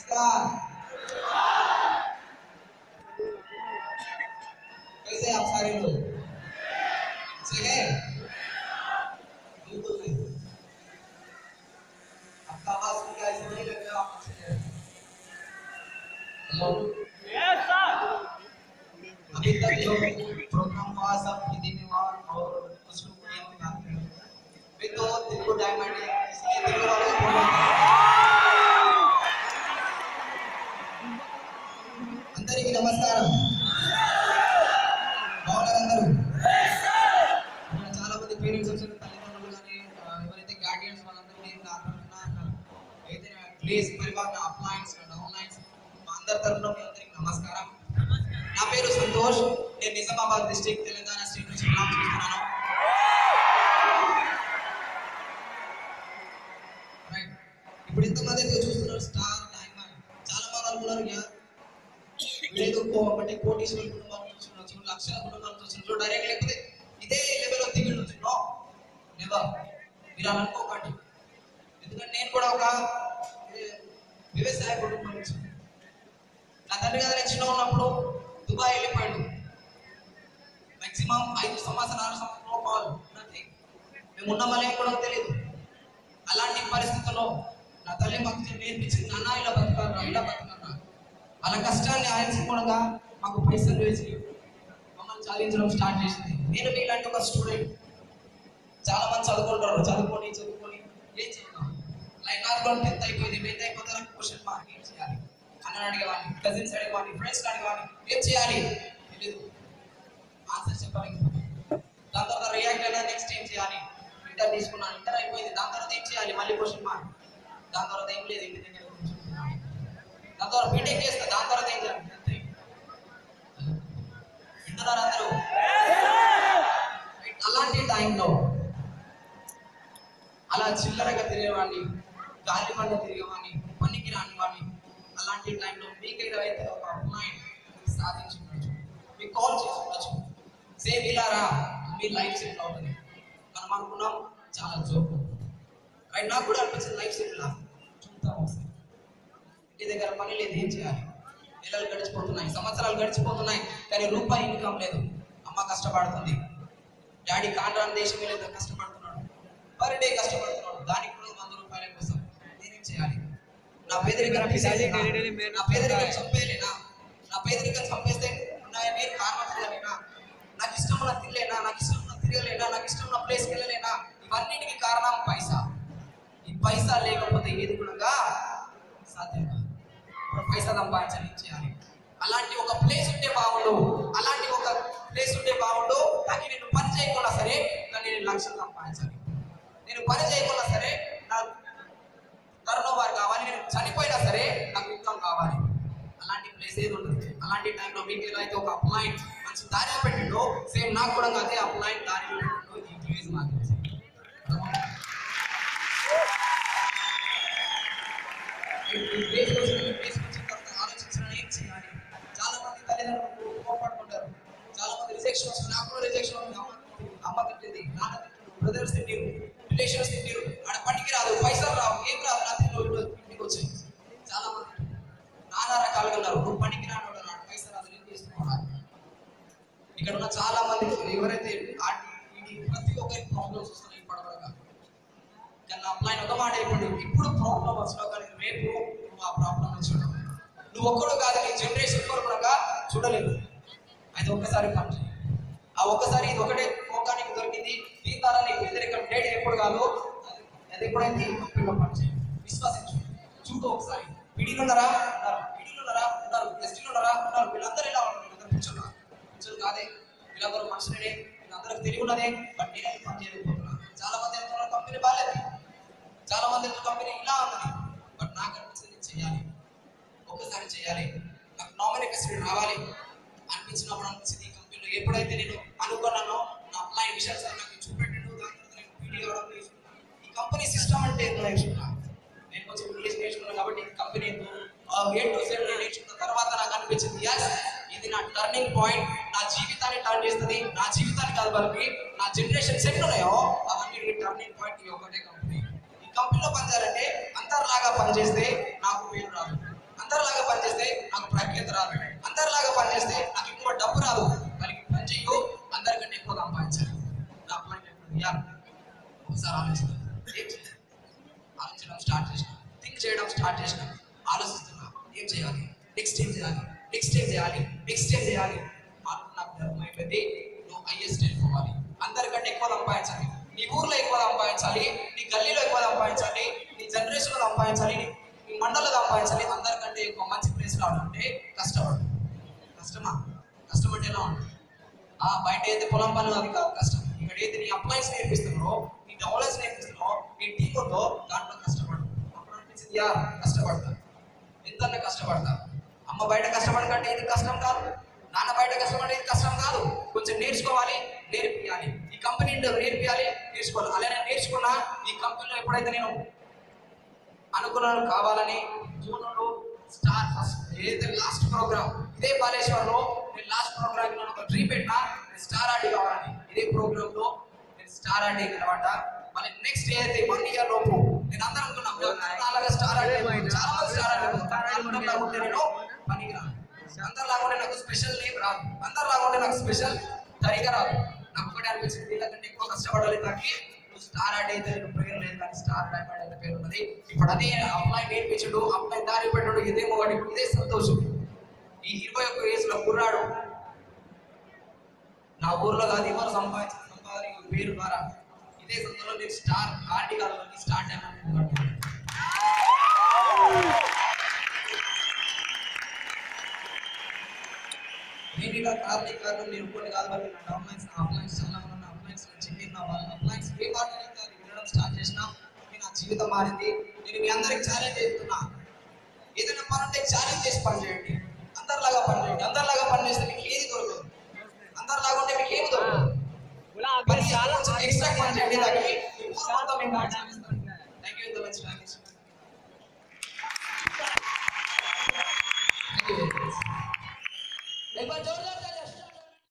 नमस्कार कैसे हैं आप सारे लोग अच्छे हैं बिल्कुल नहीं आपका आवाज सुन के ऐसा नहीं लग रहा आप अच्छे हैं हेलो अभी तक जो प्रोग्राम हुआ सब हिंदी में हुआ और कुछ लोग उड़िया में बात कर मैं तो तेलुगु डायमंड है इसलिए तेलुगु वालों को बोल रहा हूं। అందరికీ నమస్కారం బాగున్నారు అందరూ ఇక్కడ చాలా మంది పేరెంట్స్ వచ్చారు తల్లిదండ్రులు కానీ ఆ, ఎవరైతే గార్డియన్స్ వాళ్ళందరూ నేను నా తరఫున అయితే ప్లేస్ పరివాహన అప్లయన్స్ డౌన్ లైన్స్ మా అందరి తరఫున మీ అందరికీ నమస్కారం నా పేరు సంతోష్ నేను నిజామాబాద్ డిస్ట్రిక్ట్ తెలంగాణ స్టేట్ నుంచి బిలాంగ్ చేస్తున్నాను రైట్ ఇప్పుడు ఇంతమంది అయితే చూస్తున్నారు స్టార్ డైమండ్ చాలా మంది అనుకున్నారు "యా, లేదు కో- అంటే కోటీశ్వర కుటుంబాల నుంచి ఉండొచ్చు లక్షల కుటుంబాల నుంచి ఉండొచ్చు డైరెక్ట్ లేకపోతే ఇదే లెవెల్ దిగి ఉండొచ్చు నో నెవర్ మీరు అలా అనుకోకండి ఎందుకంటే నేను కూడా ఒక ఏ, వ్యవసాయ కుటుంబం నుంచి నా తండ్రి గారు నేను చిన్న ఉన్నప్పుడు దుబాయ్ వెళ్ళిపోయాడు మాక్సిమం ఐదు సంవత్సరాల సంవత్సరంలో కాల్ నథింగ్ మేము ఉన్నామని కూడా తెలియదు అలాంటి పరిస్థితుల్లో నా తల్లి మాకు నేర్పించింది నాన్న ఇలా బతకాలరా ఇలా బతకాలరా వాళ్ళ కష్టాన్ని ఆయించుకోవడంగా మాకు పైసలు వేసి మమ్మల్ని చదివించడం స్టార్ట్ చేసింది నేను మీలాంటి ఒక స్టూడెంట్ చాలా మంది చదువుకుంటారు చదువుకొని చదువుకొని ఏం చేయాలి లైక్ నాకు కూడా టెన్త్ అయిపోయింది టెన్త్ అయిపోతే క్వశ్చన్ మార్క్ ఏం చేయాలి అన్నని అడిగేవాడిని కజిన్స్ అడిగేవాడిని ఫ్రెండ్స్ అడిగేవాడిని ఏం చేయాలి తెలియదు ఆన్సర్ చెప్పాలి దాని తర్వాత రియాక్ట్ అయినా నెక్స్ట్ ఏం చేయాలి ఇంటర్ తీసుకున్నాను ఇంటర్ అయిపోయింది దాని తర్వాత ఏం చేయాలి మళ్ళీ క్వశ్చన్ మార్క్ దాని తర్వాత ఏం లేదు ఇంటి దగ్గర కూర్చుంటున్నాను. దాని తర్వాత బీటెక్ చేస్తా దాని తర్వాత ఏం చేయాలి అంతే. వింటున్నారా అందరూ అలాంటి టైంలో అలా చిల్లరగా తిరిగేవాడిని గాలి పండ తిరిగేవాడిని పనికి రాని వాడిని అలాంటి టైంలో మీకు ఏదైతే ఒక అమ్మాయి సాధించి ఉండొచ్చు మీకు కాల్ చేసి ఉండొచ్చు సేమ్ ఇలా రా మీ లైఫ్ సెటిల్ అవుతుంది మనం అనుకున్నాం చాలా జోకు రైట్ నాకు కూడా అనిపించింది లైఫ్ సెటిల్ చూద్దాం ఒకసారి ఇంటి దగ్గర పని లేదు ఏం చేయాలి నెలలు గడిచిపోతున్నాయి సంవత్సరాలు గడిచిపోతున్నాయి కానీ రూపాయి ఇన్కమ్ లేదు అమ్మ కష్టపడుతుంది డాడీ కాంట్రాన్ దేశం మీద కష్టపడుతున్నాడు పర్ డే కష్టపడుతున్నాడు దానికి కూడా వంద రూపాయల కోసం నేనేం చేయాలి నా పేదరికం తీసేయాలేనా? నా పేదరికం చంపేయలేనా నా పేదరికం చంపేస్తే నా- నేను కారణం చేయాలేనా నాకు ఇష్టం ఉన్న తినలేనా నాకు ఇష్టం ఉన్న తిరగలేనా నాకు ఇష్టం ఉన్న ప్లేస్కి వెళ్ళలేనా ఇవన్నిటికీ కారణం పైసా ఈ పైసా లేకపోతే ఏది కూడా సాధ్యం కాదు ఇప్పుడు పైసా సంపాదించాలి ఏం చేయాలి అలాంటి ఒక ప్లేస్ ఉంటే బాగుండు అలాంటి ఒక ప్లేస్ ఉంటే బాగుండు కానీ నేను పని చేయకుండా సరే కానీ నేను లక్షలు సంపాదించాలి నేను పని చేయకుండా సరే నాకు టర్న్ ఓవర్ కావాలి నేను చనిపోయినా సరే నాకు ఇన్కమ్ కావాలి అలాంటి ప్లేస్ ఏది ఉంటుంది అలాంటి టైంలో మీకు ఏదైతే ఒక అప్లైన్ మంచి దారిలో పెట్టిండో సేమ్ నాకు కూడా అదే అప్లైన్ దారిలో పెట్టిండో ఈ ప్లేస్ మాకు ఈ ప్లేస్ కోసం ఈ ప్లేస్ వచ్చిన తర్వాత ఆలోచించడం ఏం చేయాలి చాలా మంది తల్లిదండ్రులు కోపడుకుంటారు చాలా మంది రిజెక్షన్ వస్తుంది నాకు కూడా రిజెక్షన్ ఉంది అమ్మ అమ్మ తిట్టింది నాన్న తిట్టిండు బ్రదర్స్ తిట్టిరు రిలేషన్స్ తిట్టిరు ఆడ పనికి రాదు పైసలు రావు ఏం రాదు నా తిండి ఇంటికి వచ్చాయి చాలా మంది నానా రకాలుగా ఉన్నారు నువ్వు పనికి రాను నాడు పైసలు రాదు ఏం చేస్తున్నావు ఇక్కడ ఉన్న చాలా మంది ఎవరైతే ఆ- ఇది ప్రతి ఒక్కరికి ప్రాబ్లమ్స్ వస్తున్నాయి పడవగా కానీ అప్లైన్ ఒక మాట అయిపోయింది ఇప్పుడు ప్రాబ్లం వచ్చినా కానీ రేపు నువ్వు ఆ ప్రాబ్లం చూడవు నువ్వు ఒక్కడు కాదు నీ జనరేషన్ కూడా చూడలేదు అయితే ఒక్కసారి పని చేయి. ఆ ఒక్కసారి ఇది ఒకటే మోకానికి దొరికింది దీని ద్వారా నీకు వ్యతిరేకం డేట్ ఎప్పుడు కాదు అది- అది ఎప్పుడైంది కంపెనీలో పని చేయి విశ్వసించు చూడు ఒకసారి పీడీలు ఉన్నారా ఉన్నారు పీడీలు ఉన్నారా ఉన్నారు ఎస్టీలు ఉన్నారా ఉన్నారు వీళ్ళందరూ ఎలా ఉన్నారు వీళ్ళందరూ పిచ్చోళ్ళా పిచ్చోళ్ళు కాదే వీళ్ళందరూ మనుషులనే వీళ్ళందరికీ తెలివి ఉన్నదే బట్ నేనే పని చేయలేకపోతున్నా చాలా మంది వెళ్తున్నారు కంపెనీ బాగాలేదు చాలా మంది వెళ్తున్న కంపెనీ ఇలా ఉన్నది బట్ నాకు అనిపించింది నేను చేయాలి ఒక్కసారి చేయాలి నాకు నామినీ ఫెసిలిటీ రావాలి అనిపించినప్పుడు అనిపించింది ఈ కంపెనీలో ఎప్పుడైతే నేను అనుకున్నానో నా అప్లై విషయాలు సార్ నాకు చూపెట్టిండు దాని తర్వాత నేను పీడీ అవడం నేర్చుకున్నాను. ఈ కంపెనీ సిస్టమ్ అంటే ఏంటో నేర్చుకున్నాను నేను కొంచెం ఇంగ్లీష్ నేర్చుకున్నాను కాబట్టి ఈ కంపెనీ ఏ టు జెడ్ నేను నేర్చుకున్న తర్వాత నాకు అనిపించింది ఎస్ ఇది నా టర్నింగ్ పాయింట్ నా జీవితాన్ని టర్న్ చేస్తుంది నా జీవితాన్ని కాదు వాళ్ళకి నా జనరేషన్ సెట్ ఉన్నాయో అవన్నీ టర్నింగ్ పాయింట్ ఈ ఒకటే కంపెనీ ఈ కంపెనీలో పనిచేయాలంటే అంతర్లాగా పనిచేస్తే నాకు పేరు రాదు చేయడం స్టార్ట్ చేసిన ఆలోచిస్తున్నా ఏం చేయాలి నెక్స్ట్ ఏం చేయాలి నెక్స్ట్ ఏం చేయాలి నెక్స్ట్ ఏం చేయాలి అప్పుడు నాకు ధర్మం అయిపోయింది నువ్వు హైయెస్ట్ వెళ్ళిపోవాలి అందరికంటే ఎక్కువ సంపాదించాలి నీ ఊర్లో ఎక్కువ సంపాదించాలి నీ గల్లీలో ఎక్కువ సంపాదించాలి నీ జనరేషన్లో సంపాదించాలి నీ- నీ మండలంలో సంపాదించాలి అందరికంటే ఎక్కువ మంచి ప్లేస్ రావాలంటే కష్టపడు కష్టమా కష్టం అంటే ఎలా ఉంటుంది ఆ బయట అయితే పొలం పనులు అది కాదు కష్టం ఇక్కడ అయితే నీ అప్లైన్స్ నేర్పిస్తున్నారో నీ డెవలప్స్ నేర్పిస్తున్నారో నీ టీం ఉందో దాంట్లో కష్టపడు అప్పుడు అనిపించింది యా కష్టపడతా ఎంతన్నా కష్టపడతా అమ్మ బయట కష్టపడకంటే ఇది కష్టం కాదు నాన్న బయట కష్టపడే ఇది కష్టం కాదు కొంచెం నేర్చుకోవాలి నేర్పియాలి ఈ కంపెనీ నేర్పియాలి నేర్చుకోవాలి అలానే నేర్చుకున్నా ఈ కంపెనీలో ఎప్పుడైతే నేను అనుకున్నాను కావాలని జూన్లో స్టార్ ఫస్ట్ ఏదైతే లాస్ట్ ప్రోగ్రామ్ ఇదే బాలేశ్వర్లో నేను లాస్ట్ ప్రోగ్రామ్ నేను ఒక డ్రీమ్ పెట్టినా నేను స్టార్ ఆర్టీ కావాలని ఇదే ప్రోగ్రామ్ లో నేను స్టార్ ఆర్టీ అనమాట మళ్ళీ నెక్స్ట్ ఏదైతే వన్ ఇయర్ లోపు నేను అందరం అనుకున్నాం అలాగే స్టార్ ఆర్టీ చాలా మంది స్టార్ ఆర్టీ లాగుంటే నేను పనికి రాను అందరు లాగుంటే నాకు స్పెషల్ నేమ్ రాదు అందరు లాగుంటే నాకు స్పెషల్ తరిగా రాదు నాకు ఒకటి అనిపించింది వీళ్ళకంటే ఎక్కువ కష్టపడాలి కానీ నువ్వు స్టార్ ఆర్ట్ అయితే నీకు పేరు లేదు కానీ స్టార్ డైమండ్ అయితే పేరు ఉన్నది ఇప్పుడు అదే అప్లై నేర్పించడు అప్లై దారి పెట్టడు ఇదేమో వాడి ఇదే సంతోషం ఈ ఇరవై ఒక్క ఏజ్ లో కుర్రాడు నా ఊర్లో కాదు ఇవాళ సంపాదించిన సంపాదన ఈ పేరు ద్వారా ఇదే సందర్భంలో నేను స్టార్ ఆర్టికల్లోని స్టార్ డైమండ్ నేను ఇలా కార్మిక కారణం నేను కొన్ని కాదు వాళ్ళు నా డౌన్లైన్స్ అప్లైన్స్ చాలా మంది ఉన్న అప్లైన్స్ చెక్ నా వాళ్ళ అప్లైన్స్ ఏ వాటిని అది వినడం స్టార్ట్ చేసినా నేను నా జీవితం మారింది నేను మీ అందరికి ఛాలెంజ్ చేస్తున్నా ఏదైనా పని ఉంటే ఛాలెంజ్ చేసి పని చేయండి అందరిలాగా పని చేయండి అందరిలాగా పని చేస్తే మీకు ఏది దొరకదు అందరిలాగా ఉంటే మీకు ఏమి దొరకదు పని చాలా ఎక్స్ట్రా పని చేయండి దానికి ఈ ఊరు మొత్తం మీకు థ్యాంక్ యూ ఇంత మంచి thank you thank you very much एक बार जोरदार